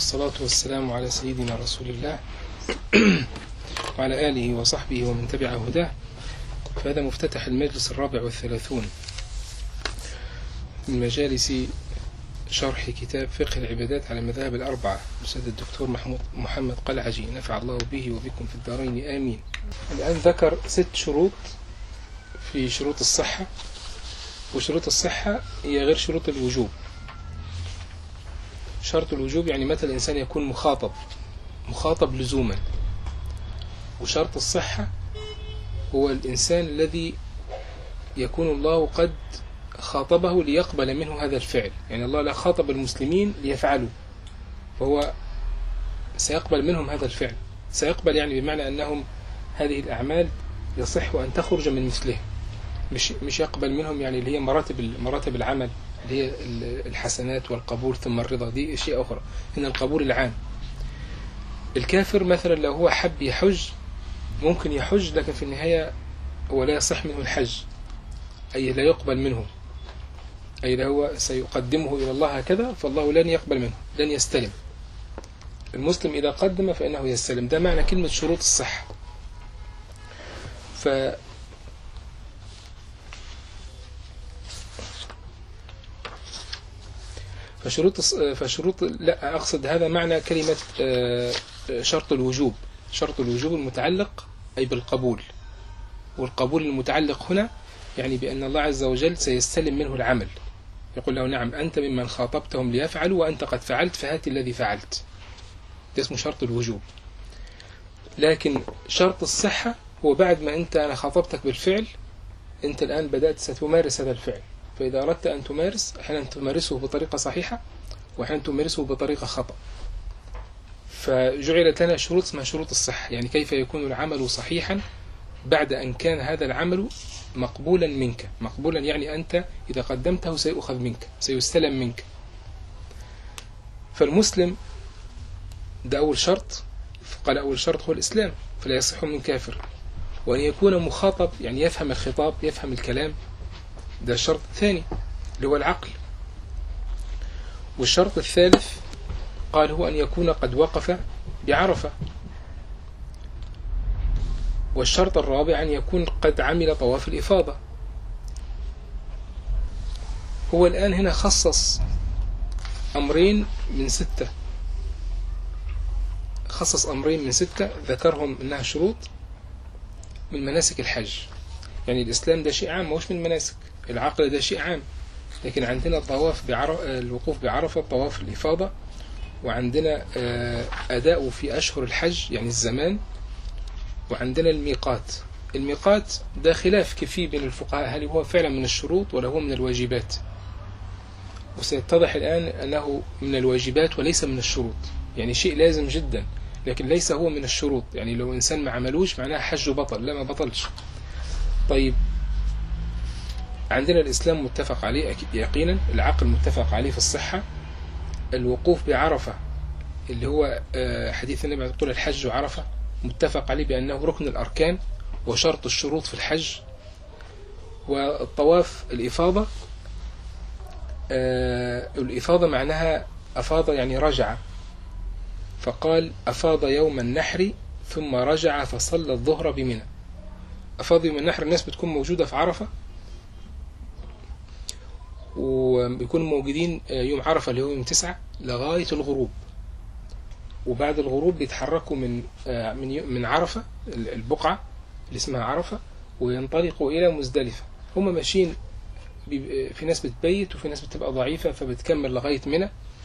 والصلاة والسلام على سيدنا رسول الله وعلى آله وصحبه ومن تبع هداه فهذا مفتتح المجلس الرابع والثلاثون من مجالس شرح كتاب فقه العبادات على المذاهب الأربعة أستاذ الدكتور محمود محمد قلعجي نفع الله به وبكم في الدارين آمين الآن ذكر ست شروط في شروط الصحة وشروط الصحة هي غير شروط الوجوب شرط الوجوب يعني متى الإنسان يكون مخاطب مخاطب لزوما وشرط الصحة هو الإنسان الذي يكون الله قد خاطبه ليقبل منه هذا الفعل يعني الله لا خاطب المسلمين ليفعلوا فهو سيقبل منهم هذا الفعل سيقبل يعني بمعنى أنهم هذه الأعمال يصح أن تخرج من مثلهم مش مش يقبل منهم يعني اللي هي مراتب مراتب العمل اللي هي الحسنات والقبول ثم الرضا دي شيء أخرى إن القبول العام الكافر مثلا لو هو حب يحج ممكن يحج لكن في النهاية هو لا يصح منه الحج أي لا يقبل منه أي لا هو سيقدمه إلى الله هكذا فالله لن يقبل منه لن يستلم المسلم إذا قدم فإنه يستلم ده معنى كلمة شروط الصحة ف فشروط فشروط لا أقصد هذا معنى كلمة شرط الوجوب شرط الوجوب المتعلق أي بالقبول والقبول المتعلق هنا يعني بأن الله عز وجل سيستلم منه العمل يقول له نعم أنت ممن خاطبتهم ليفعلوا وأنت قد فعلت فهات الذي فعلت ده اسمه شرط الوجوب لكن شرط الصحة هو بعد ما أنت أنا خاطبتك بالفعل أنت الآن بدأت ستمارس هذا الفعل فإذا أردت أن تمارس أحيانا تمارسه بطريقة صحيحة وأحيانا تمارسه بطريقة خطأ فجعلت لنا شروط اسمها شروط الصحة يعني كيف يكون العمل صحيحا بعد أن كان هذا العمل مقبولا منك مقبولا يعني أنت إذا قدمته سيؤخذ منك سيستلم منك فالمسلم ده أول شرط قال أول شرط هو الإسلام فلا يصح من كافر وأن يكون مخاطب يعني يفهم الخطاب يفهم الكلام ده الشرط الثاني اللي هو العقل والشرط الثالث قال هو أن يكون قد وقف بعرفة والشرط الرابع أن يكون قد عمل طواف الإفاضة هو الآن هنا خصص أمرين من ستة خصص أمرين من ستة ذكرهم أنها شروط من مناسك الحج يعني الإسلام ده شيء عام مش من المناسك العقل ده شيء عام لكن عندنا الطواف بعرف الوقوف بعرفة طواف الإفاضة وعندنا أداء في أشهر الحج يعني الزمان وعندنا الميقات الميقات ده خلاف كفي بين الفقهاء هل هو فعلا من الشروط ولا هو من الواجبات وسيتضح الآن أنه من الواجبات وليس من الشروط يعني شيء لازم جدا لكن ليس هو من الشروط يعني لو إنسان ما عملوش معناها حجه بطل لا ما بطلش طيب عندنا الإسلام متفق عليه يقينا العقل متفق عليه في الصحة الوقوف بعرفة اللي هو حديث النبي يقول الحج عرفة متفق عليه بأنه ركن الأركان وشرط الشروط في الحج والطواف الإفاضة الإفاضة معناها أفاض يعني رجع فقال أفاض يوم النحر ثم رجع فصلى الظهر بمنى أفاض يوم النحر الناس بتكون موجودة في عرفة وبيكونوا موجودين يوم عرفة اللي هو يوم تسعة لغاية الغروب وبعد الغروب بيتحركوا من من من عرفة البقعة اللي اسمها عرفة وينطلقوا إلى مزدلفة هم ماشيين في ناس بتبيت وفي ناس بتبقى ضعيفة فبتكمل لغاية منى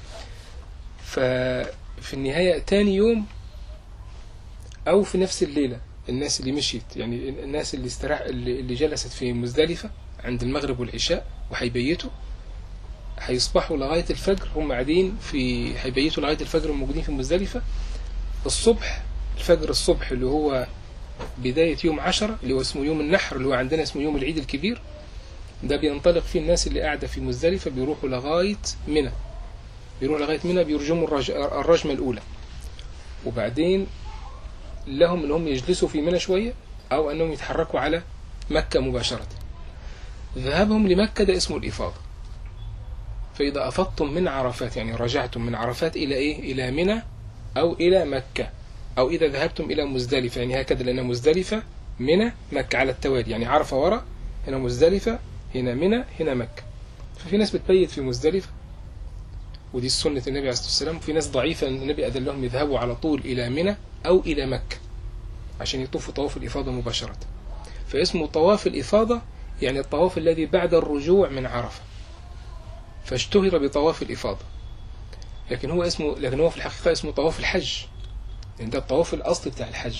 ففي النهاية تاني يوم أو في نفس الليلة الناس اللي مشيت يعني الناس اللي استراح اللي جلست في مزدلفة عند المغرب والعشاء وهيبيتوا هيصبحوا لغاية الفجر هم قاعدين في هيبيتوا لغاية الفجر موجودين في مزدلفة الصبح الفجر الصبح اللي هو بداية يوم عشرة اللي هو اسمه يوم النحر اللي هو عندنا اسمه يوم العيد الكبير ده بينطلق فيه الناس اللي قاعدة في مزدلفة بيروحوا لغاية منى بيروحوا لغاية منى بيرجموا الرج... الرجمة الأولى وبعدين لهم انهم يجلسوا في منى شوية أو أنهم يتحركوا على مكة مباشرة ذهابهم لمكة ده اسمه الإفاضة فإذا أفضتم من عرفات يعني رجعتم من عرفات إلى إيه إلى منى أو إلى مكة أو إذا ذهبتم إلى مزدلفة يعني هكذا لأن مزدلفة منى مكة على التوالي يعني عرفة ورا هنا مزدلفة هنا منى هنا مكة ففي ناس بتبيت في مزدلفة ودي سنة النبي عليه الصلاة والسلام وفي ناس ضعيفة النبي أذن لهم يذهبوا على طول إلى منى أو إلى مكة عشان يطوفوا طواف الإفاضة مباشرة فاسمه طواف الإفاضة يعني الطواف الذي بعد الرجوع من عرفة فاشتهر بطواف الإفاضة لكن هو اسمه لكن هو في الحقيقة اسمه طواف الحج يعني ده الطواف الأصلي بتاع الحج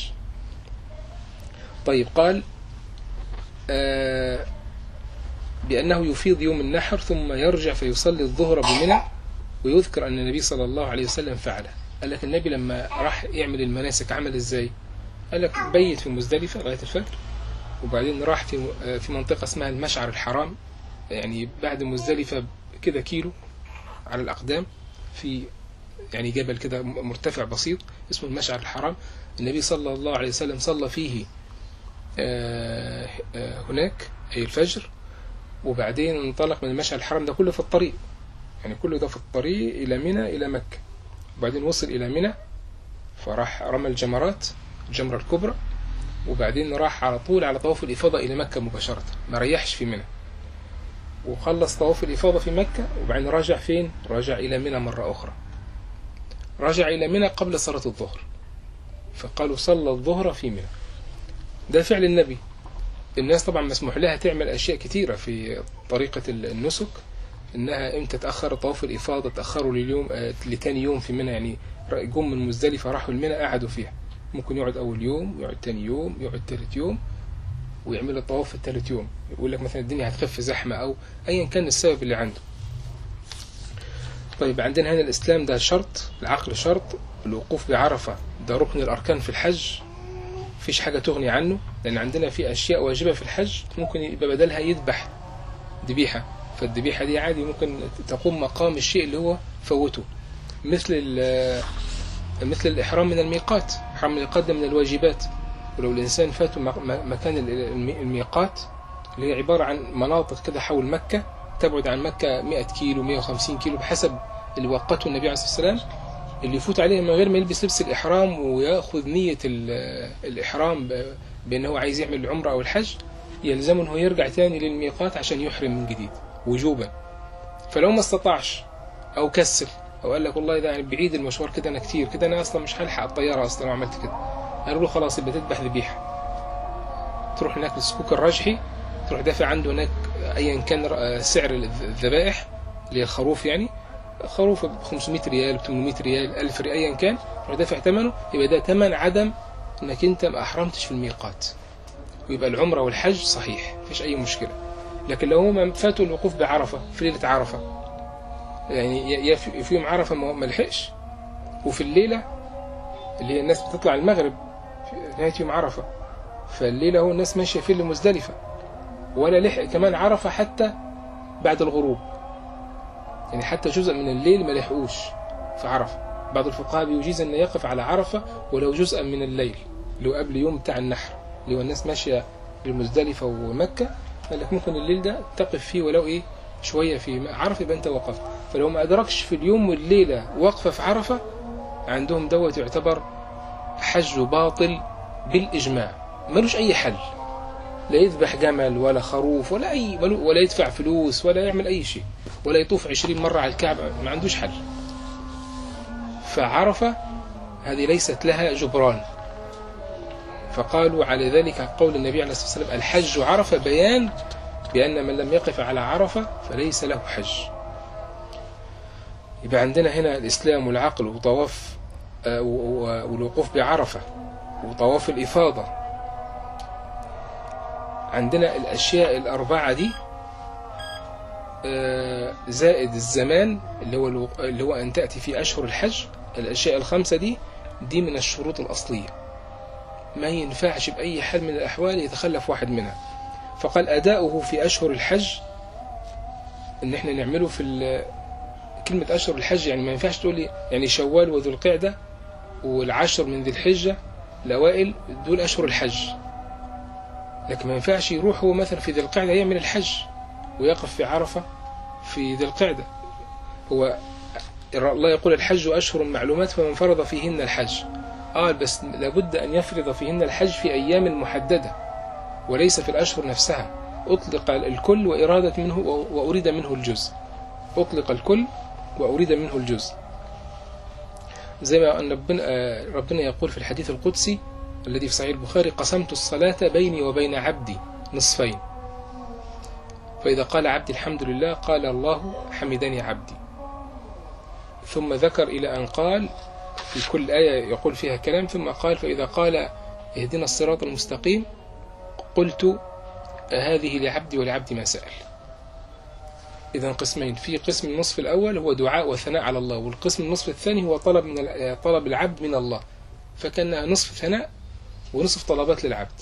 طيب قال آه بأنه يفيض يوم النحر ثم يرجع فيصلي الظهر بمنى ويذكر أن النبي صلى الله عليه وسلم فعله قال لك النبي لما راح يعمل المناسك عمل ازاي قال لك بيت في مزدلفة لغاية الفجر وبعدين راح في في منطقة اسمها المشعر الحرام يعني بعد مزدلفة كده كيلو على الأقدام في يعني جبل كده مرتفع بسيط اسمه المشعر الحرام النبي صلى الله عليه وسلم صلى فيه آه، آه، هناك أي الفجر وبعدين انطلق من المشعر الحرام ده كله في الطريق يعني كله ده في الطريق إلى منى إلى مكة وبعدين وصل إلى منى فراح رمى الجمرات الجمرة الكبرى وبعدين راح على طول على طواف الإفاضة إلى مكة مباشرة ما ريحش في منى وخلص طواف الإفاضة في مكة وبعدين راجع فين؟ راجع إلى منى مرة أخرى رجع إلى منى قبل صلاة الظهر فقالوا صلى الظهر في منى ده فعل النبي الناس طبعا مسموح لها تعمل أشياء كثيرة في طريقة النسك إنها إمتى تأخر طواف الإفاضة تأخروا لليوم آه، لتاني يوم في منى يعني جم من مزدلفة راحوا المنى قعدوا فيها ممكن يقعد أول يوم يقعد تاني يوم يقعد تالت يوم ويعمل الطواف في التالت يوم يقول لك مثلا الدنيا هتخف زحمة أو أيا كان السبب اللي عنده طيب عندنا هنا الإسلام ده شرط العقل شرط الوقوف بعرفة ده ركن الأركان في الحج مفيش حاجة تغني عنه لأن عندنا في أشياء واجبة في الحج ممكن يبقى بدلها يذبح ذبيحة فالذبيحة دي عادي ممكن تقوم مقام الشيء اللي هو فوته مثل ال- مثل الإحرام من الميقات إحرام من الميقات ده من الواجبات ولو الإنسان فاته م- م- مكان ال- المي- الميقات اللي هي عبارة عن مناطق كده حول مكة تبعد عن مكة 100 كيلو 150 كيلو بحسب اللي وقته النبي عليه الصلاة والسلام اللي يفوت عليه من غير ما يلبس لبس الإحرام ويأخذ نية ال- الإحرام ب- بأنه هو عايز يعمل العمرة أو الحج يلزمه أنه يرجع تاني للميقات عشان يحرم من جديد وجوبا فلو ما استطاعش أو كسل أو قال لك والله ده يعني بعيد المشوار كده أنا كتير كده أنا أصلا مش هلحق الطيارة أصلا لو عملت كده قالوا له خلاص يبقى تذبح ذبيحة تروح هناك للسكوك الرجحي تروح دافع عنده هناك أيا كان ر- سعر الذ- الذبائح اللي هي الخروف يعني خروف ب 500 ريال ب 800 ريال 1000 ريال أيا كان تروح دافع ثمنه يبقى ده ثمن عدم انك انت ما احرمتش في الميقات ويبقى العمره والحج صحيح مفيش اي مشكله لكن لو هم فاتوا الوقوف بعرفه في ليله عرفه يعني يا- يا في في يوم عرفه ما ما لحقش وفي الليله اللي هي الناس بتطلع المغرب في نهايه يوم عرفه فالليله هو الناس ماشيه في لمزدلفه ولا لحق كمان عرفه حتى بعد الغروب يعني حتى جزء من الليل ما لحقوش في عرفه بعض الفقهاء بيجيز ان يقف على عرفه ولو جزءا من الليل اللي هو قبل يوم بتاع النحر اللي هو الناس ماشيه لمزدلفه ومكه قال لك ممكن الليل ده تقف فيه ولو ايه شويه في عرفه يبقى انت وقفت فلو ما ادركش في اليوم والليله وقفه في عرفه عندهم دوت يعتبر حج باطل بالاجماع ملوش اي حل لا يذبح جمل ولا خروف ولا اي ولا يدفع فلوس ولا يعمل اي شيء ولا يطوف عشرين مرة على الكعبة ما عندوش حل فعرفة هذه ليست لها جبران فقالوا على ذلك قول النبي عليه الصلاة والسلام الحج عرفة بيان بأن من لم يقف على عرفة فليس له حج يبقى عندنا هنا الإسلام والعقل وطواف آه، و- و- والوقوف بعرفة وطواف الإفاضة عندنا الأشياء الأربعة دي آه، زائد الزمان اللي هو الو- اللي هو أن تأتي في أشهر الحج الأشياء الخمسة دي دي من الشروط الأصلية ما ينفعش بأي حال من الأحوال يتخلف واحد منها فقال أداؤه في أشهر الحج إن إحنا نعمله في ال- كلمة أشهر الحج يعني ما ينفعش تقول لي يعني شوال وذو القعدة والعشر من ذي الحجة الأوائل دول أشهر الحج لكن ما ينفعش يروح هو مثلا في ذي القعدة يعمل الحج ويقف في عرفة في ذي القعدة هو الله يقول الحج أشهر معلومات فمن فرض فيهن الحج قال بس لابد أن يفرض فيهن الحج في أيام محددة وليس في الأشهر نفسها أطلق الكل وإرادة منه وأريد منه الجزء أطلق الكل وأريد منه الجزء زي ما أن ربنا, ربنا يقول في الحديث القدسي الذي في صحيح البخاري قسمت الصلاة بيني وبين عبدي نصفين فإذا قال عبدي الحمد لله قال الله حمدني عبدي ثم ذكر إلى أن قال في كل آية يقول فيها كلام ثم قال فإذا قال اهدنا الصراط المستقيم قلت هذه لعبدي ولعبدي ما سأل إذا قسمين في قسم النصف الأول هو دعاء وثناء على الله والقسم النصف الثاني هو طلب من طلب العبد من الله فكان نصف ثناء ونصف طلبات للعبد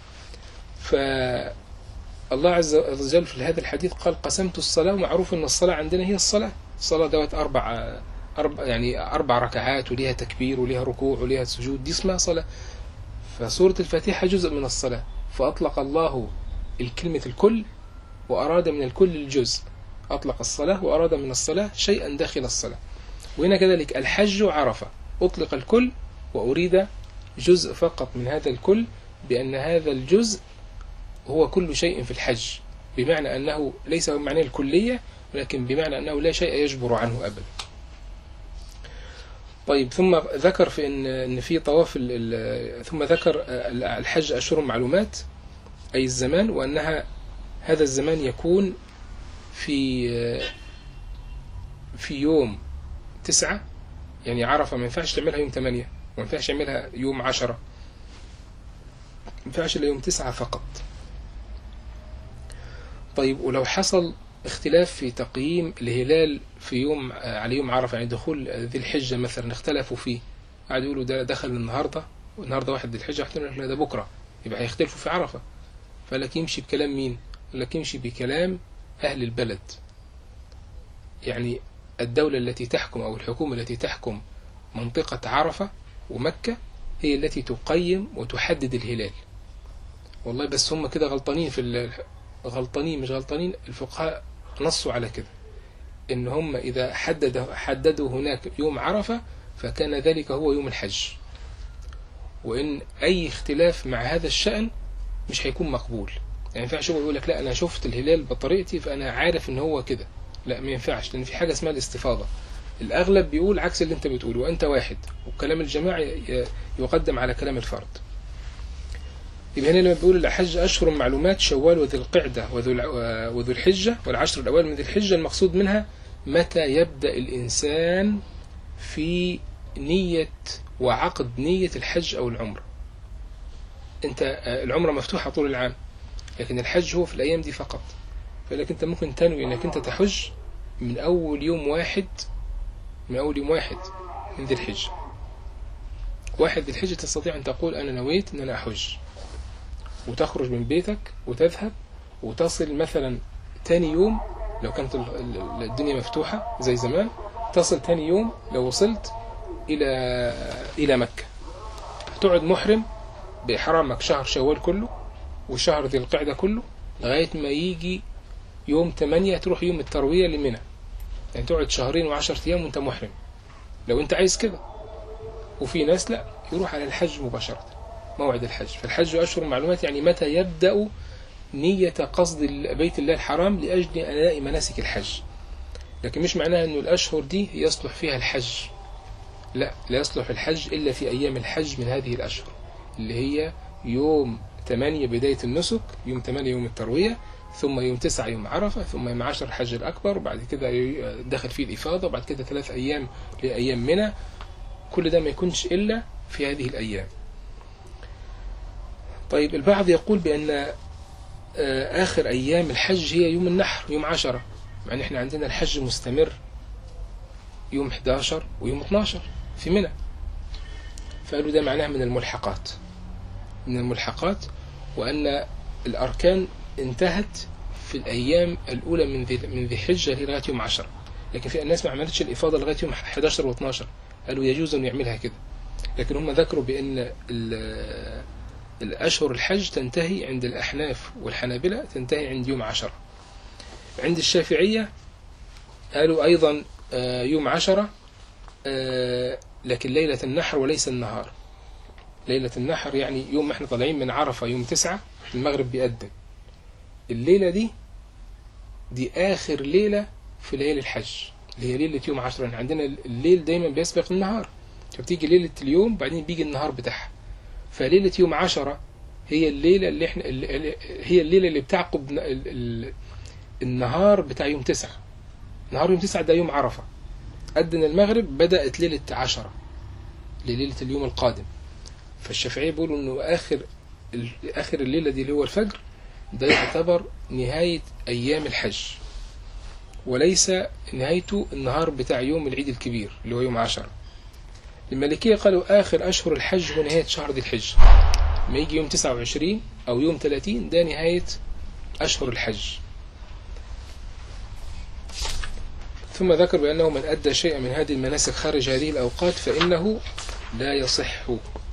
فالله عز وجل في هذا الحديث قال قسمت الصلاة ومعروف أن الصلاة عندنا هي الصلاة الصلاة دوت أربع أربع يعني أربع ركعات وليها تكبير وليها ركوع وليها سجود دي اسمها صلاة فسورة الفاتحة جزء من الصلاة فأطلق الله الكلمة الكل وأراد من الكل الجزء أطلق الصلاة وأراد من الصلاة شيئا داخل الصلاة وهنا كذلك الحج عرفة أطلق الكل وأريد جزء فقط من هذا الكل بأن هذا الجزء هو كل شيء في الحج بمعنى أنه ليس بمعنى الكلية ولكن بمعنى أنه لا شيء يجبر عنه أبدا طيب ثم ذكر في ان ان في طواف ثم ذكر الحج اشهر معلومات اي الزمان وانها هذا الزمان يكون في في يوم تسعة يعني عرفة ما ينفعش تعملها يوم ثمانية ما ينفعش تعملها يوم عشرة ما ينفعش إلا يوم تسعة فقط طيب ولو حصل اختلاف في تقييم الهلال في يوم على يوم عرفة يعني دخول ذي الحجة مثلا اختلفوا فيه قعدوا يقولوا ده دخل النهاردة والنهاردة واحد ذي الحجة واحد ده بكرة يبقى هيختلفوا في عرفة فلك يمشي بكلام مين لك يمشي بكلام أهل البلد يعني الدولة التي تحكم أو الحكومة التي تحكم منطقة عرفة ومكة هي التي تقيم وتحدد الهلال والله بس هم كده غلطانين في غلطانين مش غلطانين الفقهاء نصوا على كده ان هم اذا حدد حددوا هناك يوم عرفة فكان ذلك هو يوم الحج وان اي اختلاف مع هذا الشأن مش هيكون مقبول يعني ينفعش يقول لك لا انا شفت الهلال بطريقتي فانا عارف ان هو كده لا ما ينفعش لان في حاجة اسمها الاستفاضة الاغلب بيقول عكس اللي انت بتقوله وانت واحد وكلام الجماعة يقدم على كلام الفرد يبقى هنا لما بيقول الحج أشهر معلومات شوال وذي القعدة وذو الحجة والعشر الأوائل من ذي الحجة المقصود منها متى يبدأ الإنسان في نية وعقد نية الحج أو العمرة أنت العمرة مفتوحة طول العام لكن الحج هو في الأيام دي فقط فلك أنت ممكن تنوي أنك أنت تحج من أول يوم واحد من أول يوم واحد من ذي الحجة واحد ذي الحجة تستطيع أن تقول أنا نويت أن أنا أحج وتخرج من بيتك وتذهب وتصل مثلا تاني يوم لو كانت الدنيا مفتوحة زي زمان تصل تاني يوم لو وصلت إلى إلى مكة تقعد محرم بإحرامك شهر شوال كله وشهر ذي القعدة كله لغاية ما يجي يوم 8 تروح يوم التروية لمنى يعني تقعد شهرين وعشر أيام وأنت محرم لو أنت عايز كده وفي ناس لا يروح على الحج مباشرة موعد الحج فالحج أشهر معلومات يعني متى يبدأ نية قصد بيت الله الحرام لأجل أداء مناسك الحج لكن مش معناها أن الأشهر دي يصلح فيها الحج لا لا يصلح الحج إلا في أيام الحج من هذه الأشهر اللي هي يوم 8 بداية النسك يوم 8 يوم التروية ثم يوم 9 يوم عرفة ثم يوم 10 الحج الأكبر وبعد كده دخل فيه الإفاضة وبعد كده ثلاث أيام لأيام منى كل ده ما يكونش إلا في هذه الأيام طيب البعض يقول بأن آخر أيام الحج هي يوم النحر يوم عشرة مع أن احنا عندنا الحج مستمر يوم 11 ويوم 12 في منى فقالوا ده معناه من الملحقات من الملحقات وأن الأركان انتهت في الأيام الأولى من ذي من ذي حجة لغاية يوم 10 لكن في الناس ما عملتش الإفاضة لغاية يوم 11 و12 قالوا يجوز أن يعملها كده لكن هم ذكروا بأن الأشهر الحج تنتهي عند الأحناف والحنابلة تنتهي عند يوم عشرة عند الشافعية قالوا أيضا آه، يوم عشرة آه، لكن ليلة النحر وليس النهار ليلة النحر يعني يوم ما احنا طالعين من عرفة يوم تسعة المغرب بيأذن الليلة دي دي آخر ليلة في ليالي الحج اللي هي ليلة يوم عشرة يعني عندنا الليل دايما بيسبق النهار فبتيجي ليلة اليوم بعدين بيجي النهار بتاعها فليلة يوم عشرة هي الليلة اللي احنا اللي هي الليلة اللي بتعقب ن- ال- ال- النهار بتاع يوم تسعة نهار يوم تسعة ده يوم عرفة أذن المغرب بدأت ليلة عشرة لليلة اليوم القادم فالشافعية بيقولوا إنه آخر ال- آخر الليلة دي اللي هو الفجر ده يعتبر نهاية أيام الحج وليس نهايته النهار بتاع يوم العيد الكبير اللي هو يوم عشرة المالكية قالوا آخر أشهر الحج هو نهاية شهر ذي الحجة ما يجي يوم 29 أو يوم 30 ده نهاية أشهر الحج ثم ذكر بأنه من أدى شيئا من هذه المناسك خارج هذه الأوقات فإنه لا يصح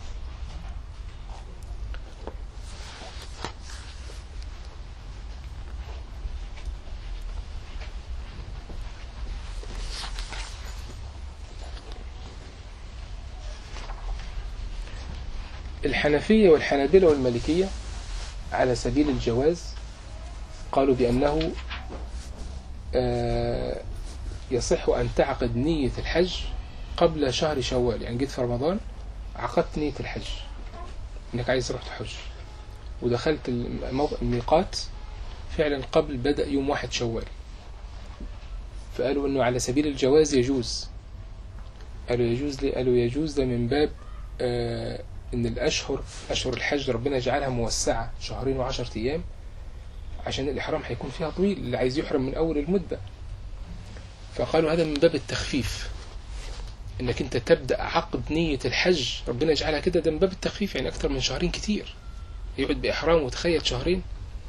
الحنفية والحنابلة والمالكية على سبيل الجواز قالوا بأنه آه، يصح أن تعقد نية الحج قبل شهر شوال يعني جيت في رمضان عقدت نية الحج إنك عايز تروح تحج ودخلت الموقع الميقات فعلا قبل بدأ يوم واحد شوال فقالوا إنه على سبيل الجواز يجوز قالوا يجوز ليه؟ قالوا يجوز ده من باب آه إن الأشهر أشهر الحج ربنا جعلها موسعة شهرين وعشرة أيام عشان الإحرام هيكون فيها طويل اللي عايز يحرم من أول المدة فقالوا هذا من باب التخفيف انك انت تبدا عقد نيه الحج ربنا يجعلها كده ده من باب التخفيف يعني اكتر من شهرين كتير يقعد باحرام وتخيل شهرين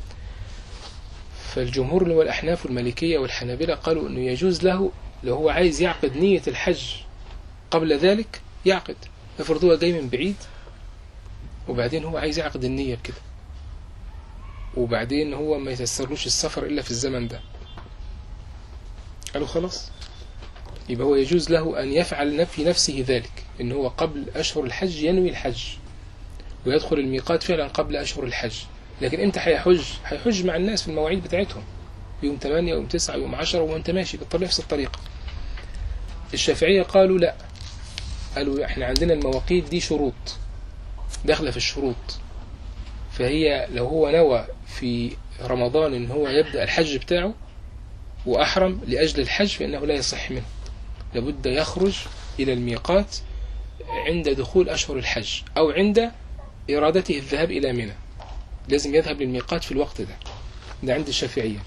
فالجمهور اللي هو الاحناف والمالكيه والحنابله قالوا انه يجوز له لو هو عايز يعقد نيه الحج قبل ذلك يعقد افرض هو جاي من بعيد وبعدين هو عايز يعقد النيه بكده وبعدين هو ما يتسرلوش السفر الا في الزمن ده قالوا خلاص يبقى هو يجوز له أن يفعل في نفسه ذلك إن هو قبل أشهر الحج ينوي الحج ويدخل الميقات فعلا قبل أشهر الحج لكن إمتى هيحج هيحج مع الناس في المواعيد بتاعتهم يوم 8 يوم 9 يوم 10 وانت ماشي بالطريقة نفس الطريقة الشافعية قالوا لا قالوا احنا عندنا المواقيت دي شروط داخلة في الشروط فهي لو هو نوى في رمضان ان هو يبدأ الحج بتاعه وأحرم لأجل الحج فإنه لا يصح منه لابد يخرج إلى الميقات عند دخول أشهر الحج أو عند إرادته الذهاب إلى منى لازم يذهب للميقات في الوقت ده ده عند الشافعية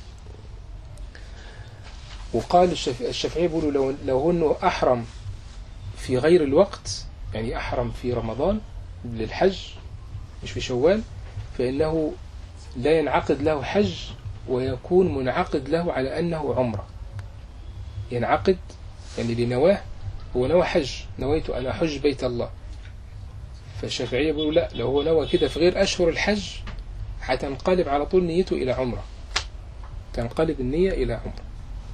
وقال الشافعي الشافعية بيقولوا لو لو هو انه أحرم في غير الوقت يعني أحرم في رمضان للحج مش في شوال فإنه لا ينعقد له حج ويكون منعقد له على أنه عمرة ينعقد يعني لنواه هو نوى حج نويت أن أحج بيت الله فالشافعية بيقولوا لا لو هو نوى كده في غير أشهر الحج هتنقلب على طول نيته إلى عمرة تنقلب النية إلى عمرة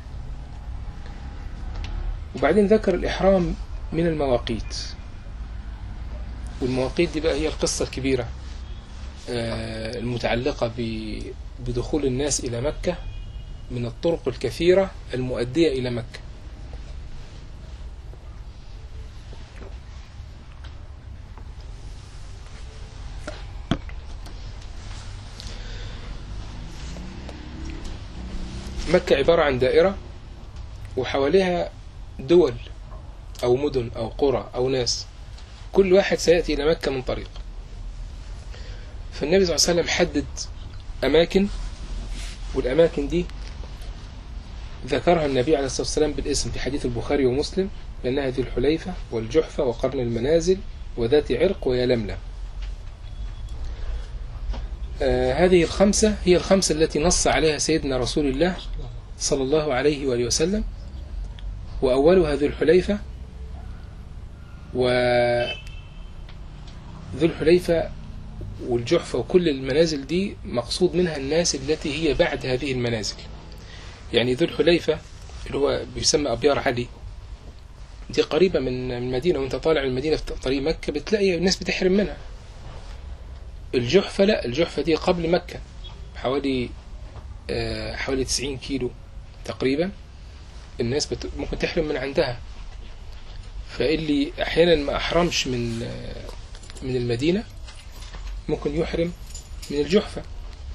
وبعدين ذكر الإحرام من المواقيت والمواقيت دي بقى هي القصة الكبيرة آه، المتعلقة ب- بدخول الناس إلى مكة من الطرق الكثيرة المؤدية إلى مكة مكة عبارة عن دائرة وحواليها دول أو مدن أو قرى أو ناس كل واحد سيأتي إلى مكة من طريق فالنبي صلى الله عليه وسلم حدد أماكن والأماكن دي ذكرها النبي عليه الصلاة والسلام بالاسم في حديث البخاري ومسلم بأنها ذي الحليفة والجحفة وقرن المنازل وذات عرق ويلملم آه هذه الخمسة هي الخمسة التي نص عليها سيدنا رسول الله صلى الله عليه وآله وسلم وأولها ذو الحليفة و ذو الحليفة والجحفة وكل المنازل دي مقصود منها الناس التي هي بعد هذه المنازل يعني ذو الحليفة اللي هو بيسمى أبيار علي دي قريبة من المدينة وانت طالع المدينة في طريق مكة بتلاقي الناس بتحرم منها الجحفة لا الجحفة دي قبل مكة حوالي آه، حوالي 90 كيلو تقريبا الناس بت... ممكن تحرم من عندها فاللي احيانا ما احرمش من آه، من المدينة ممكن يحرم من الجحفة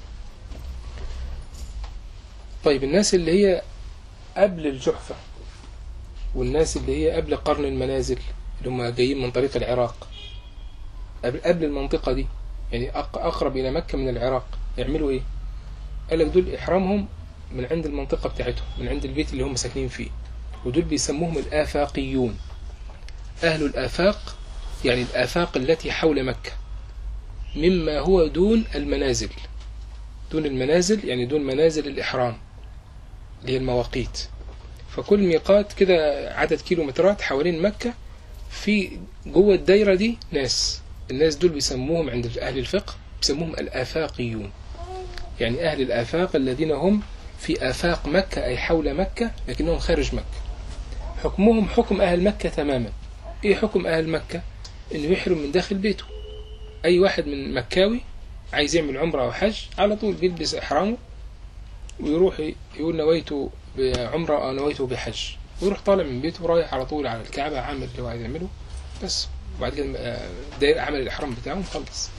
طيب الناس اللي هي قبل الجحفة والناس اللي هي قبل قرن المنازل اللي هم جايين من طريق العراق قبل قبل المنطقة دي يعني أق- أقرب إلى مكة من العراق يعملوا إيه؟ قال لك دول إحرامهم من عند المنطقة بتاعتهم من عند البيت اللي هم ساكنين فيه ودول بيسموهم الآفاقيون أهل الآفاق يعني الآفاق التي حول مكة مما هو دون المنازل دون المنازل يعني دون منازل الإحرام اللي هي المواقيت فكل ميقات كده عدد كيلومترات حوالين مكة في جوه الدايرة دي ناس الناس دول بيسموهم عند أهل الفقه بيسموهم الآفاقيون يعني أهل الآفاق الذين هم في آفاق مكة أي حول مكة لكنهم خارج مكة حكمهم حكم أهل مكة تماما إيه حكم أهل مكة إنه يحرم من داخل بيته أي واحد من مكاوي عايز يعمل عمرة أو حج على طول بيلبس إحرامه ويروح يقول نويت بعمرة أو نويت بحج ويروح طالع من بيته ورايح على طول على الكعبة عامل اللي هو عايز يعمله بس وبعد كده آه، داير عمل الإحرام بتاعه مخلص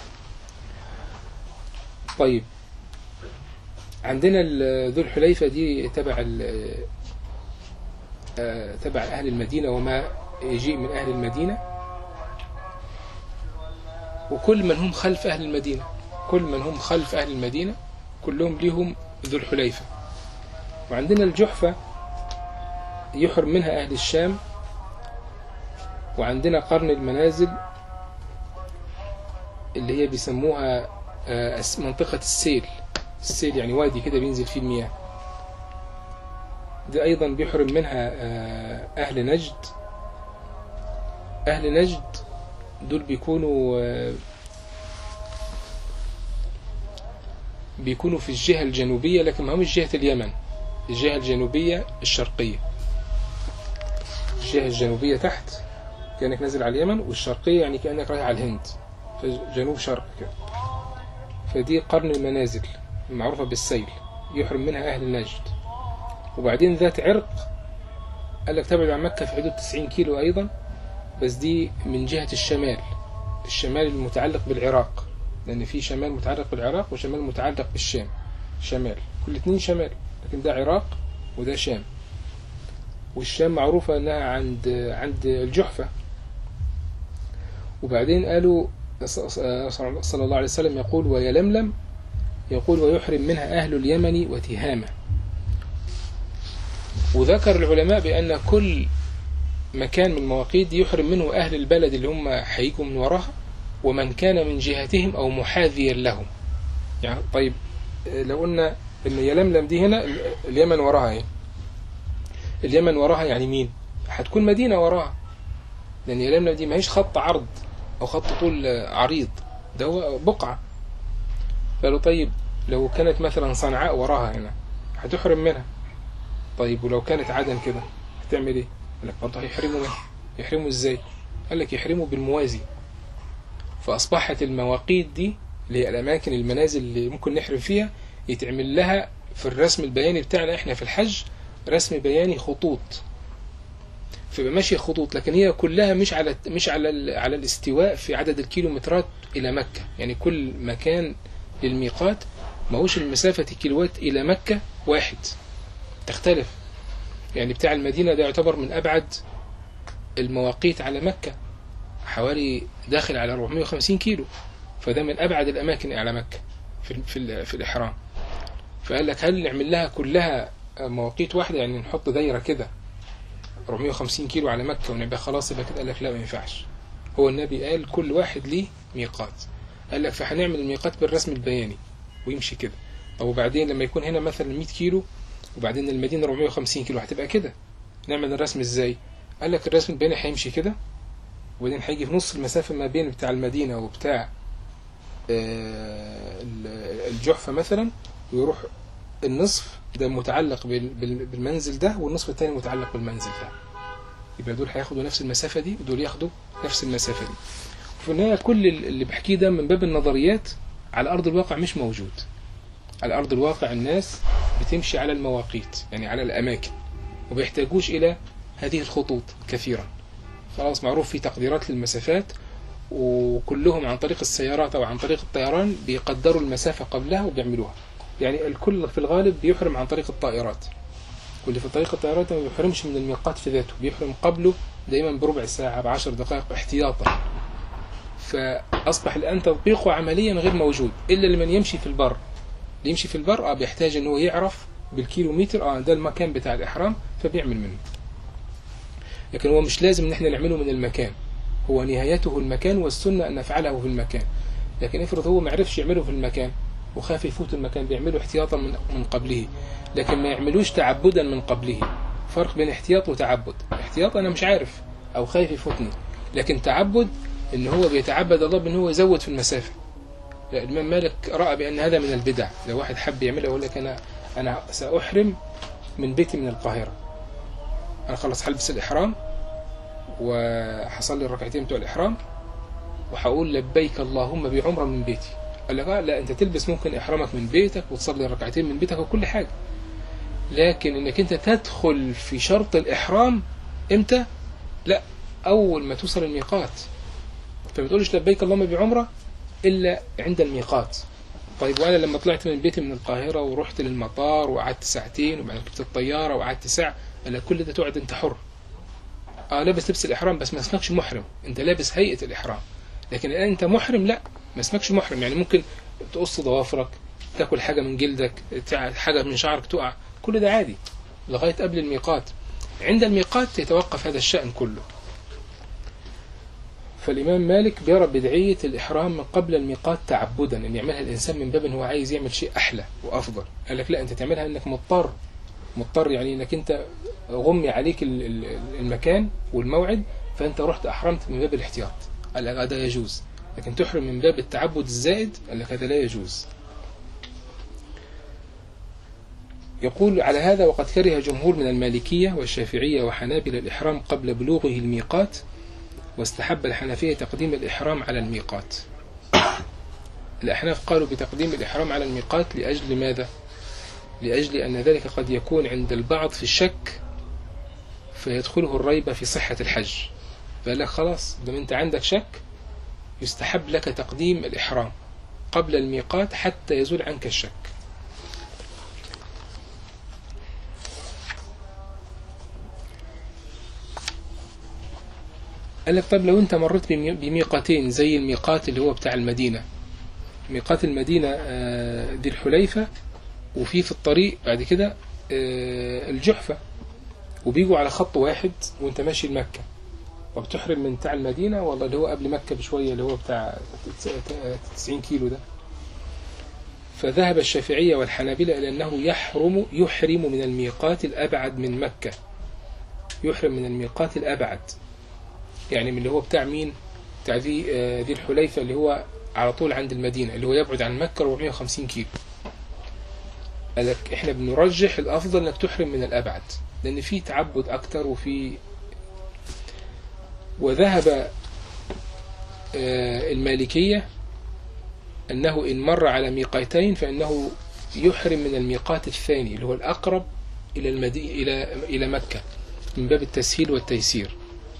طيب عندنا ال- ذو الحليفة دي تبع ال- آه، تبع أهل المدينة وما يجيء من أهل المدينة وكل من هم خلف أهل المدينة كل من هم خلف أهل المدينة كلهم ليهم ذو الحليفة وعندنا الجحفة يحرم منها أهل الشام وعندنا قرن المنازل اللي هي بيسموها آه، أس- منطقة السيل السيل يعني وادي كده بينزل فيه المياه دي أيضا بيحرم منها آه، أهل نجد أهل نجد دول بيكونوا آه، بيكونوا في الجهة الجنوبية لكن ما همش جهة اليمن الجهة الجنوبية الشرقية الجهة الجنوبية تحت كأنك نازل على اليمن والشرقية يعني كأنك رايح على الهند فجنوب شرق كده فدي قرن المنازل المعروفة بالسيل يحرم منها أهل نجد وبعدين ذات عرق قال لك تبعد عن مكة في حدود 90 كيلو أيضا بس دي من جهة الشمال الشمال المتعلق بالعراق لأن في شمال متعلق بالعراق وشمال متعلق بالشام شمال كل اتنين شمال لكن ده عراق وده شام والشام معروفة أنها عند عند الجحفة وبعدين قالوا صلى الله عليه وسلم يقول ويلملم يقول ويحرم منها أهل اليمن وتهامة وذكر العلماء بأن كل مكان من المواقيت دي يحرم منه أهل البلد اللي هم هيجوا من وراها ومن كان من جهتهم أو محاذيا لهم يعني طيب لو قلنا ان يلملم دي هنا اليمن وراها ايه اليمن وراها يعني مين هتكون مدينة وراها لان يلملم دي ما هيش خط عرض او خط طول عريض ده هو بقعة قالوا طيب لو كانت مثلا صنعاء وراها هنا هتحرم منها طيب ولو كانت عدن كده هتعمل ايه قال لك برضه هيحرموا منها يحرموا ازاي قال لك يحرموا بالموازي فاصبحت المواقيت دي اللي هي الاماكن المنازل اللي ممكن نحرم فيها يتعمل لها في الرسم البياني بتاعنا احنا في الحج رسم بياني خطوط فيبقى ماشيه خطوط لكن هي كلها مش على مش على على الاستواء في عدد الكيلومترات الى مكه يعني كل مكان للميقات ما هوش المسافه الكيلوات الى مكه واحد تختلف يعني بتاع المدينه ده يعتبر من ابعد المواقيت على مكه حوالي داخل على 450 كيلو فده من ابعد الاماكن على مكه في في, في الاحرام فقال لك هل نعمل لها كلها مواقيت واحده يعني نحط دايره كده 450 كيلو على مكه ونبقى خلاص يبقى كده قال لك لا ما ينفعش هو النبي قال كل واحد ليه ميقات قال لك فهنعمل الميقات بالرسم البياني ويمشي كده طب وبعدين لما يكون هنا مثلا 100 كيلو وبعدين المدينه 450 كيلو هتبقى كده نعمل الرسم ازاي قال لك الرسم البياني هيمشي كده وبعدين هيجي في نص المسافه ما بين بتاع المدينه وبتاع الجحفة مثلا ويروح النصف ده متعلق بال- بال- بالمنزل ده والنصف الثاني متعلق بالمنزل ده يبقى دول هياخدوا نفس المسافة دي ودول ياخدوا نفس المسافة دي في النهاية كل اللي بحكيه ده من باب النظريات على أرض الواقع مش موجود على أرض الواقع الناس بتمشي على المواقيت يعني على الأماكن وبيحتاجوش إلى هذه الخطوط كثيرا خلاص معروف في تقديرات للمسافات وكلهم عن طريق السيارات أو عن طريق الطيران بيقدروا المسافة قبلها وبيعملوها يعني الكل في الغالب بيحرم عن طريق الطائرات واللي في طريق الطائرات ما بيحرمش من الميقات في ذاته بيحرم قبله دائما بربع ساعة بعشر دقائق احتياطا فأصبح الآن تطبيقه عمليا غير موجود إلا لمن يمشي في البر اللي يمشي في البر آه بيحتاج إن هو يعرف بالكيلومتر اه ده المكان بتاع الإحرام فبيعمل منه لكن هو مش لازم إن احنا نعمله من المكان هو نهايته المكان والسنة أن نفعله في المكان لكن افرض هو ما عرفش يعمله في المكان وخاف يفوت المكان بيعمله احتياطا من من قبله لكن ما يعملوش تعبدا من قبله فرق بين احتياط وتعبد احتياط انا مش عارف او خايف يفوتني لكن تعبد ان هو بيتعبد الله بان هو يزود في المسافه لا الامام مالك راى بان هذا من البدع لو واحد حب يعملها يقول لك انا انا ساحرم من بيتي من القاهره انا خلص هلبس الاحرام وحصلي الركعتين بتوع الاحرام وهقول لبيك اللهم بعمره من بيتي قال لك آه لا انت تلبس ممكن احرامك من بيتك وتصلي ركعتين من بيتك وكل حاجه لكن انك انت تدخل في شرط الاحرام امتى لا اول ما توصل الميقات فما تقولش لبيك اللهم بعمره الا عند الميقات طيب وانا لما طلعت من بيتي من القاهره ورحت للمطار وقعدت ساعتين وبعدين ركبت الطياره وقعدت ساعه قال لك كل ده تقعد انت حر اه لابس لبس الاحرام بس ما اسمكش محرم انت لابس هيئه الاحرام لكن الان انت محرم لا ما اسمكش محرم يعني ممكن تقص ضوافرك تاكل حاجه من جلدك تع- حاجه من شعرك تقع كل ده عادي لغايه قبل الميقات عند الميقات يتوقف هذا الشأن كله فالإمام مالك بيرى بدعية الإحرام من قبل الميقات تعبدا أن يعملها الإنسان من باب أن هو عايز يعمل شيء أحلى وأفضل قال لك لا أنت تعملها أنك مضطر مضطر يعني أنك أنت غمي عليك ال- ال- المكان والموعد فأنت رحت أحرمت من باب الاحتياط قال لك هذا يجوز لكن تحرم من باب التعبد الزائد قال لك هذا لا يجوز يقول على هذا وقد كره جمهور من المالكية والشافعية وحنابل الإحرام قبل بلوغه الميقات واستحب الحنفية تقديم الإحرام على الميقات الأحناف قالوا بتقديم الإحرام على الميقات لأجل ماذا؟ لأجل أن ذلك قد يكون عند البعض في الشك فيدخله الريبة في صحة الحج فقال لك خلاص دام أنت عندك شك يستحب لك تقديم الإحرام قبل الميقات حتى يزول عنك الشك قال لك طب لو انت مريت بمي- بميقاتين زي الميقات اللي هو بتاع المدينة ميقات المدينة آه، ذي الحليفة وفي في الطريق بعد كده آه، الجحفة وبيجوا على خط واحد وانت ماشي لمكة وبتحرم من بتاع المدينة والله اللي هو قبل مكة بشوية اللي هو بتاع 90 كيلو ده فذهب الشافعية والحنابلة إلى أنه يحرم يحرم من الميقات الأبعد من مكة يحرم من الميقات الأبعد يعني من اللي هو بتاع مين بتاع ذي آه، ذي الحليفة اللي هو على طول عند المدينة اللي هو يبعد عن مكة 450 كيلو قال لك احنا بنرجح الافضل انك تحرم من الابعد لان في تعبد اكتر وفي وذهب آه، المالكية انه ان مر على ميقاتين فانه يحرم من الميقات الثاني اللي هو الاقرب الى المدينة الى الى مكة من باب التسهيل والتيسير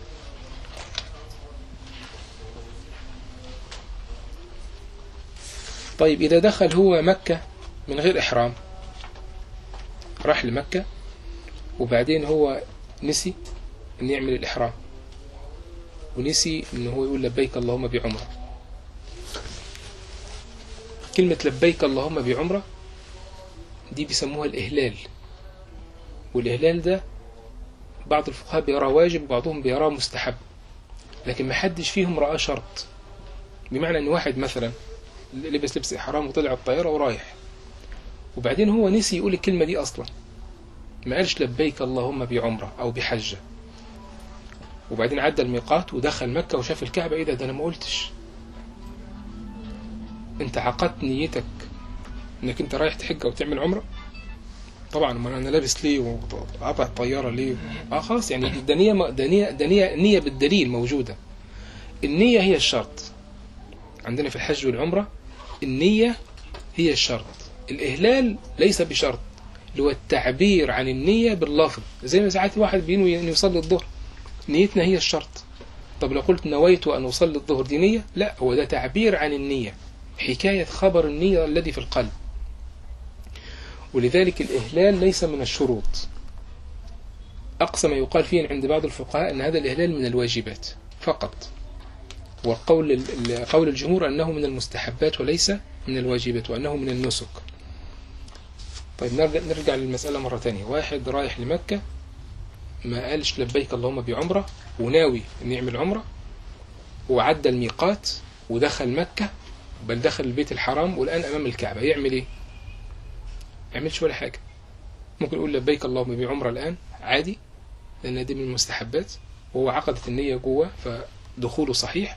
طيب إذا دخل هو مكة من غير إحرام راح لمكة وبعدين هو نسي أن يعمل الإحرام ونسي أن هو يقول لبيك اللهم بعمرة كلمة لبيك اللهم بعمرة دي بيسموها الإهلال والإهلال ده بعض الفقهاء بيراه واجب وبعضهم بيراه مستحب لكن ما حدش فيهم رآه شرط بمعنى أن واحد مثلا لبس لبس إحرام وطلع الطيارة ورايح وبعدين هو نسي يقول الكلمة دي أصلا ما قالش لبيك اللهم بعمرة أو بحجة وبعدين عدى الميقات ودخل مكة وشاف الكعبة إيه ده ده أنا ما قلتش أنت عقدت نيتك إنك أنت رايح تحج أو تعمل عمرة طبعا ما انا لابس ليه وقطع الطياره ليه اه خلاص يعني ده نيه ده نيه ده نيه نيه بالدليل موجوده النيه هي الشرط عندنا في الحج والعمره النيه هي الشرط الاهلال ليس بشرط اللي هو التعبير عن النيه باللفظ زي ما ساعات واحد بينوي ان يصلي الظهر نيتنا هي الشرط طب لو قلت نويت ان اصلي الظهر دي نيه لا هو ده تعبير عن النيه حكايه خبر النيه الذي في القلب ولذلك الإهلال ليس من الشروط أقصى ما يقال فيه عند بعض الفقهاء أن هذا الإهلال من الواجبات فقط والقول قول الجمهور أنه من المستحبات وليس من الواجبات وأنه من النسك طيب نرجع, نرجع للمسألة مرة تانية واحد رايح لمكة ما قالش لبيك اللهم بعمرة وناوي أن يعمل عمرة وعدى الميقات ودخل مكة بل دخل البيت الحرام والآن أمام الكعبة يعمل إيه يعملش ولا حاجة ممكن يقول لبيك اللهم بعمرة الآن عادي لأن دي من المستحبات وهو عقدت النية جوه فدخوله صحيح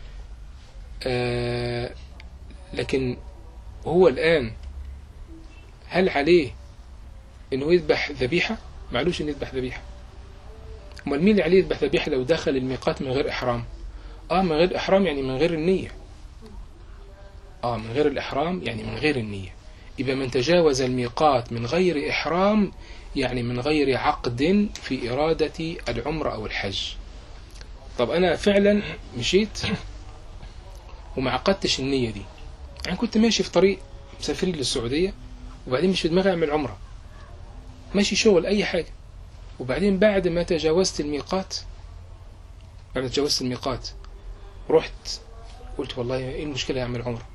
آه لكن هو الآن هل عليه انه يذبح ذبيحة معلوش انه يذبح ذبيحة امال مين اللي عليه يذبح ذبيحة لو دخل الميقات من غير احرام اه من غير احرام يعني من غير النية اه من غير الاحرام يعني من غير النية يبقى من تجاوز الميقات من غير إحرام يعني من غير عقد في إرادة العمرة أو الحج طب أنا فعلا مشيت وما عقدتش النية دي يعني كنت ماشي في طريق مسافرين للسعودية وبعدين مش في دماغي أعمل عمرة ماشي شغل أي حاجة وبعدين بعد ما تجاوزت الميقات بعد ما تجاوزت الميقات رحت قلت والله ايه المشكلة أعمل عمرة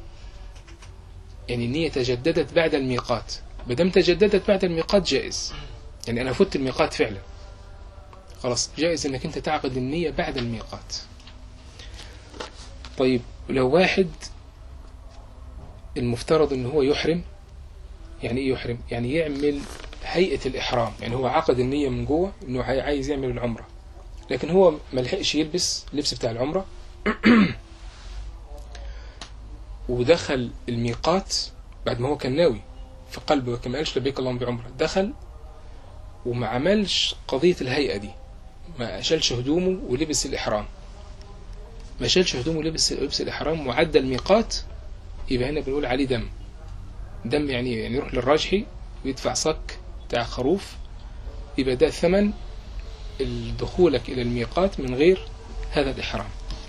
يعني النية تجددت بعد الميقات بدم تجددت بعد الميقات جائز يعني أنا فت الميقات فعلا خلاص جائز أنك أنت تعقد النية بعد الميقات طيب لو واحد المفترض أنه هو يحرم يعني إيه يحرم يعني يعمل هيئة الإحرام يعني هو عقد النية من جوه أنه عايز يعمل العمرة لكن هو ملحقش يلبس اللبس بتاع العمرة ودخل الميقات بعد ما هو كان ناوي في قلبه كما قالش لبيك اللهم بعمره دخل وما عملش قضية الهيئة دي ما شالش هدومه ولبس الإحرام ما شالش هدومه ولبس لبس الإحرام وعدى الميقات يبقى هنا بنقول عليه دم دم يعني يعني يروح للراجحي ويدفع صك بتاع خروف يبقى ده ثمن دخولك إلى الميقات من غير هذا الإحرام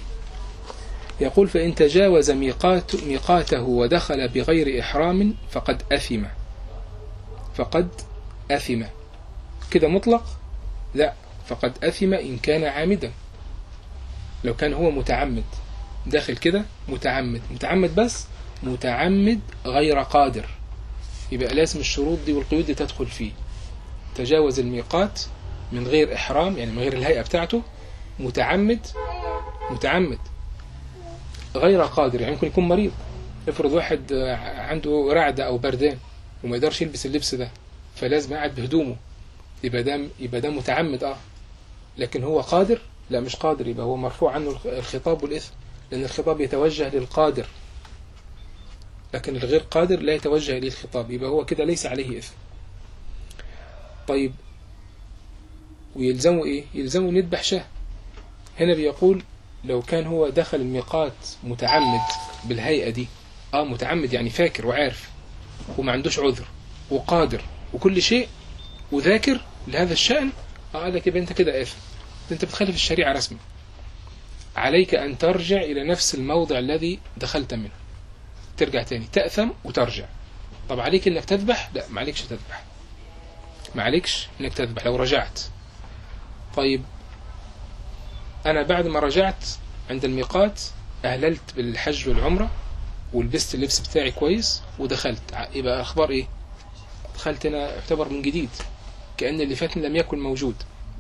يقول فإن تجاوز ميقات ميقاته ودخل بغير إحرام فقد أثم فقد أثم كده مطلق لا فقد أثم إن كان عامدا لو كان هو متعمد داخل كده متعمد متعمد بس متعمد غير قادر يبقى لازم الشروط دي والقيود دي تدخل فيه تجاوز الميقات من غير إحرام يعني من غير الهيئة بتاعته متعمد متعمد غير قادر يعني ممكن يكون مريض افرض واحد عنده رعدة أو بردان وما يقدرش يلبس اللبس ده فلازم قاعد بهدومه يبقى ده يبقى ده متعمد اه لكن هو قادر لا مش قادر يبقى هو مرفوع عنه الخطاب والإثم لأن الخطاب يتوجه للقادر لكن الغير قادر لا يتوجه إليه الخطاب يبقى هو كده ليس عليه إثم طيب ويلزمه إيه يلزمه يذبح شاه هنا بيقول لو كان هو دخل الميقات متعمد بالهيئة دي اه متعمد يعني فاكر وعارف وما عندوش عذر وقادر وكل شيء وذاكر لهذا الشأن اه قال لك يبقى انت كده آثم انت بتخالف الشريعة رسمي عليك أن ترجع إلى نفس الموضع الذي دخلت منه ترجع تاني تأثم وترجع طب عليك انك تذبح لا ما عليكش تذبح ما عليكش انك تذبح لو رجعت طيب أنا بعد ما رجعت عند الميقات أهللت بالحج والعمرة ولبست اللبس بتاعي كويس ودخلت يبقى أخبار إيه دخلت هنا يعتبر من جديد كأن اللي فات لم يكن موجود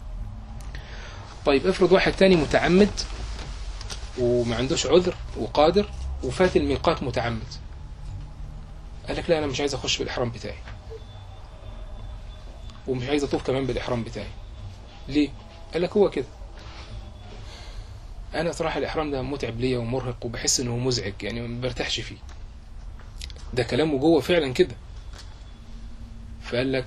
طيب افرض واحد تاني متعمد وما عندوش عذر وقادر وفات الميقات متعمد قال لك لا أنا مش عايز أخش بالإحرام بتاعي ومش عايز أطوف كمان بالإحرام بتاعي ليه؟ قال لك هو كده انا صراحه الاحرام ده متعب ليا ومرهق وبحس انه مزعج يعني ما برتاحش فيه ده كلامه جوه فعلا كده فقال لك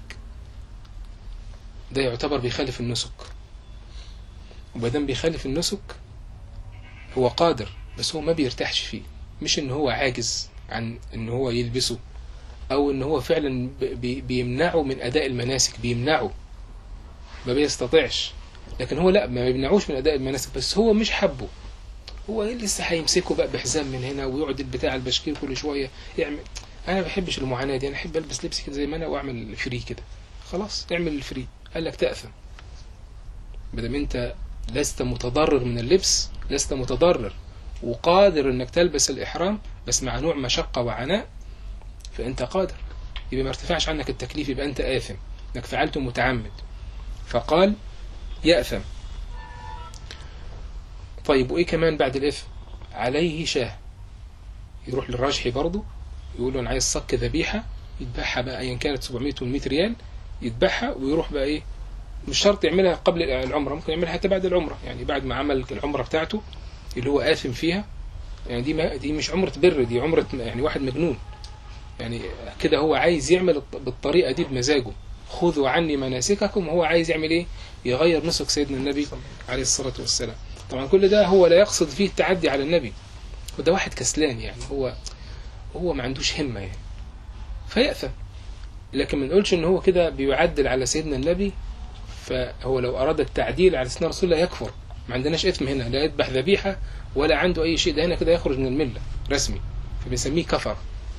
ده يعتبر بيخالف النسك وبدام بيخالف النسك هو قادر بس هو ما بيرتاحش فيه مش ان هو عاجز عن ان هو يلبسه او ان هو فعلا بي بيمنعه من اداء المناسك بيمنعه ما بيستطيعش لكن هو لا ما بيمنعوش من اداء المناسك بس هو مش حبه هو لسه هيمسكه بقى بحزام من هنا ويقعد البتاع البشكير كل شويه يعمل انا ما بحبش المعاناه دي انا احب البس لبس كده زي ما انا واعمل فري كده خلاص اعمل الفري قال لك تاثم بدل انت لست متضرر من اللبس لست متضرر وقادر انك تلبس الاحرام بس مع نوع مشقه وعناء فانت قادر يبقى ما ارتفعش عنك التكليف يبقى انت آثم انك فعلته متعمد فقال يأثم طيب وايه كمان بعد الاثم عليه شاه يروح للراجحي برضه يقول له انا عايز صك ذبيحه يذبحها بقى ايا كانت 700 و100 ريال يذبحها ويروح بقى ايه مش شرط يعملها قبل العمره ممكن يعملها حتى بعد العمره يعني بعد ما عمل العمره بتاعته اللي هو آثم فيها يعني دي ما دي مش عمره بر دي عمره يعني واحد مجنون يعني كده هو عايز يعمل بالطريقه دي بمزاجه خذوا عني مناسككم هو عايز يعمل ايه يغير نسك سيدنا النبي عليه الصلاه والسلام طبعا كل ده هو لا يقصد فيه التعدي على النبي وده واحد كسلان يعني هو هو ما عندوش همه يعني فيأثم لكن ما نقولش ان هو كده بيعدل على سيدنا النبي فهو لو اراد التعديل على سيدنا رسول الله يكفر ما عندناش اثم هنا لا يذبح ذبيحه ولا عنده اي شيء ده هنا كده يخرج من المله رسمي فبنسميه كفر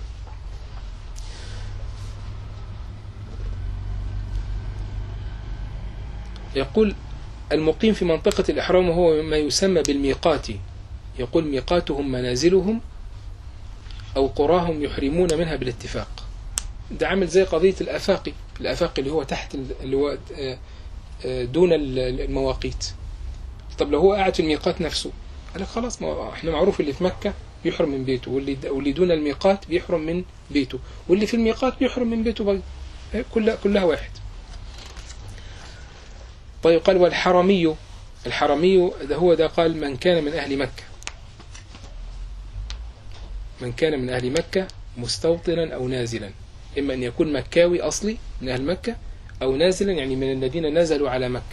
يقول المقيم في منطقة الإحرام هو ما يسمى بالميقات يقول ميقاتهم منازلهم أو قراهم يحرمون منها بالاتفاق ده عامل زي قضية الأفاقي الأفاقي اللي هو تحت اللي هو دون المواقيت طب لو هو قاعد في الميقات نفسه قال لك خلاص ما احنا معروف اللي في مكة بيحرم من بيته واللي واللي دون الميقات بيحرم من بيته واللي في الميقات بيحرم من بيته برضه كلها كلها واحد طيب قال والحرمي الحرمي ده هو ده قال من كان من أهل مكة من كان من أهل مكة مستوطنا أو نازلا إما أن يكون مكاوي أصلي من أهل مكة أو نازلا يعني من الذين نزلوا على مكة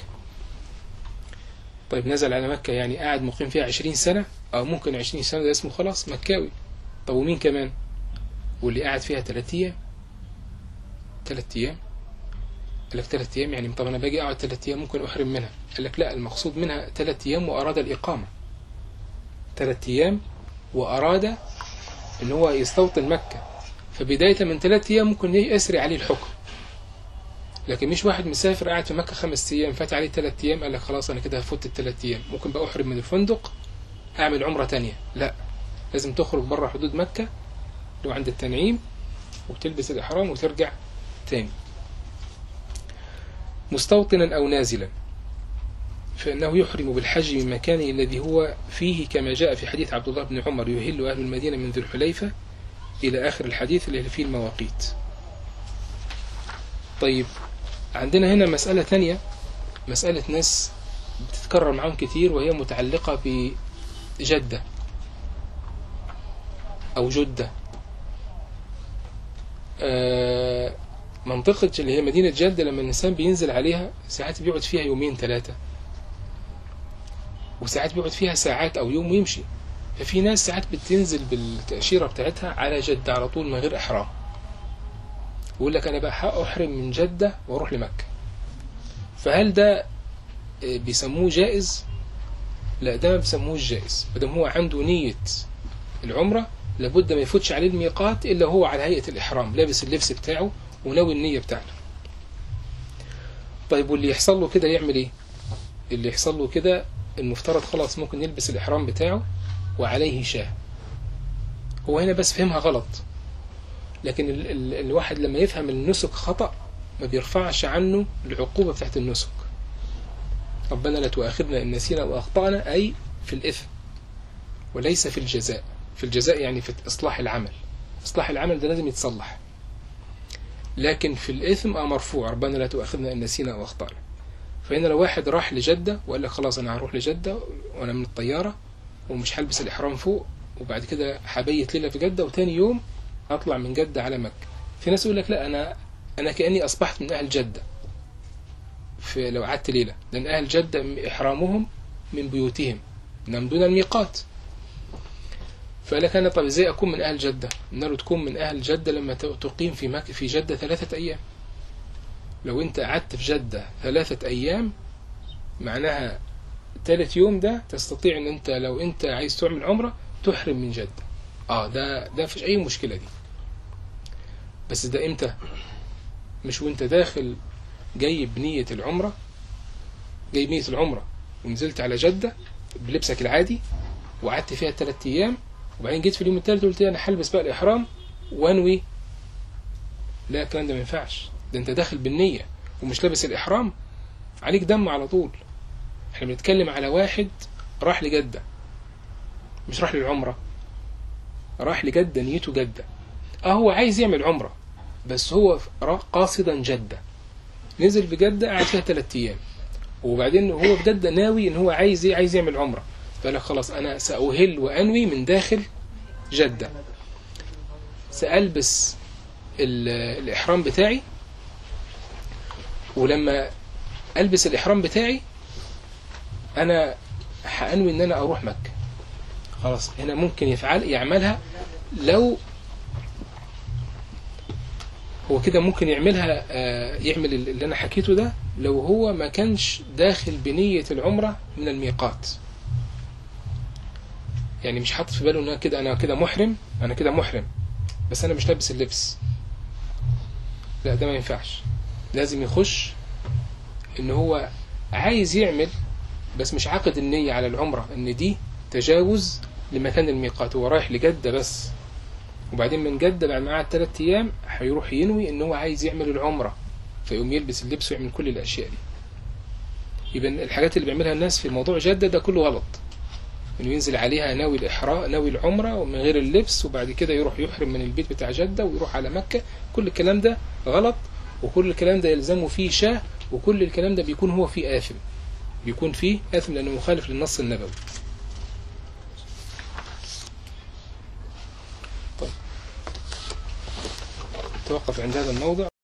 طيب نزل على مكة يعني قاعد مقيم فيها عشرين سنة أو ممكن عشرين سنة ده اسمه خلاص مكاوي طب ومين كمان واللي قاعد فيها ثلاثة أيام ثلاثة أيام قال لك ثلاث أيام يعني طب أنا باجي أقعد ثلاث أيام ممكن أحرم منها قال لك لا المقصود منها ثلاث أيام وأراد الإقامة ثلاث أيام وأراد إن هو يستوطن مكة فبداية من ثلاث أيام ممكن يسري عليه الحكم لكن مش واحد مسافر قاعد في مكة خمس أيام فات عليه ثلاث أيام قال لك خلاص أنا كده هفوت الثلاث أيام ممكن بقى أحرم من الفندق أعمل عمرة تانية لا لازم تخرج بره حدود مكة لو عند التنعيم وتلبس الإحرام وترجع تاني مستوطنا أو نازلا فإنه يحرم بالحج من مكانه الذي هو فيه كما جاء في حديث عبد الله بن عمر يهل أهل المدينة من ذي الحليفة إلى آخر الحديث اللي فيه المواقيت طيب عندنا هنا مسألة ثانية مسألة ناس بتتكرر معهم كتير وهي متعلقة بجدة أو جدة آه منطقة اللي هي مدينة جدة لما الإنسان بينزل عليها ساعات بيقعد فيها يومين ثلاثة وساعات بيقعد فيها ساعات أو يوم ويمشي ففي ناس ساعات بتنزل بالتأشيرة بتاعتها على جدة على طول من غير إحرام يقول لك أنا بقى أحرم من جدة وأروح لمكة فهل ده بيسموه جائز؟ لا ده ما بيسموهش جائز ما دام هو عنده نية العمرة لابد ما يفوتش عليه الميقات إلا هو على هيئة الإحرام لابس اللبس بتاعه وناوي النية بتاعته طيب واللي يحصل له كده يعمل ايه اللي يحصل له كده المفترض خلاص ممكن يلبس الإحرام بتاعه وعليه شاه هو هنا بس فهمها غلط لكن ال ال الواحد لما يفهم النسك خطأ ما بيرفعش عنه العقوبة بتاعت النسك ربنا لا تؤاخذنا إن نسينا وأخطأنا أي في الإثم وليس في الجزاء في الجزاء يعني في إصلاح العمل إصلاح العمل ده لازم يتصلح لكن في الإثم آه مرفوع ربنا لا تؤاخذنا إن نسينا أو أخطأنا فهنا لو واحد راح لجدة وقال لك خلاص أنا هروح لجدة وأنا من الطيارة ومش هلبس الإحرام فوق وبعد كده هبيت ليلة في جدة وتاني يوم أطلع من جدة على مكة في ناس يقول لك لا أنا أنا كأني أصبحت من أهل جدة في لو قعدت ليلة لأن أهل جدة إحرامهم من بيوتهم نعم دون الميقات فلك أنا طب إزاي أكون من أهل جدة نقول تكون من أهل جدة لما ت- تقيم في مك في جدة ثلاثة أيام لو أنت قعدت في جدة ثلاثة أيام معناها ثالث يوم ده تستطيع ان انت لو انت عايز تعمل عمرة تحرم من جدة اه ده ده مفيش اي مشكلة دي بس ده امتى مش وانت داخل جاي بنية العمرة جاي بنية العمرة ونزلت على جدة بلبسك العادي وقعدت فيها ثلاث ايام وبعدين جيت في اليوم الثالث قلت انا هلبس بقى الاحرام وانوي لا الكلام ده ما ينفعش ده انت داخل بالنية ومش لابس الاحرام عليك دم على طول احنا بنتكلم على واحد راح لجدة مش راح للعمرة راح لجدة نيته جدة اه هو عايز يعمل عمرة بس هو را- قاصدا جدة نزل في جدة قعد فيها ثلاث ايام وبعدين هو في جدة ناوي ان هو عايز ايه عايز يعمل عمرة فقال لك خلاص انا سأهل وانوي من داخل جدة سألبس ال- الاحرام بتاعي ولما البس الاحرام بتاعي انا هانوي ان انا اروح مكه خلاص هنا ممكن يفعل يعملها لو هو كده ممكن يعملها آه، يعمل اللي انا حكيته ده لو هو ما كانش داخل بنية العمرة من الميقات يعني مش حاطط في باله ان أنا كده انا كده محرم انا كده محرم بس انا مش لابس اللبس لا ده ما ينفعش لازم يخش ان هو عايز يعمل بس مش عاقد النية على العمرة ان دي تجاوز لمكان الميقات هو رايح لجدة بس وبعدين من جدة بعد ما قعد ثلاث ايام هيروح ينوي ان هو عايز يعمل العمرة فيقوم يلبس اللبس ويعمل كل الاشياء دي يبقى الحاجات اللي بيعملها الناس في موضوع جدة ده كله غلط انه ينزل عليها ناوي الاحراء ناوي العمرة ومن غير اللبس وبعد كده يروح يحرم من البيت بتاع جدة ويروح على مكة كل الكلام ده غلط وكل الكلام ده يلزمه فيه شاه وكل الكلام ده بيكون هو فيه آثم بيكون فيه آثم لأنه مخالف للنص النبوي طيب توقف عند هذا الموضع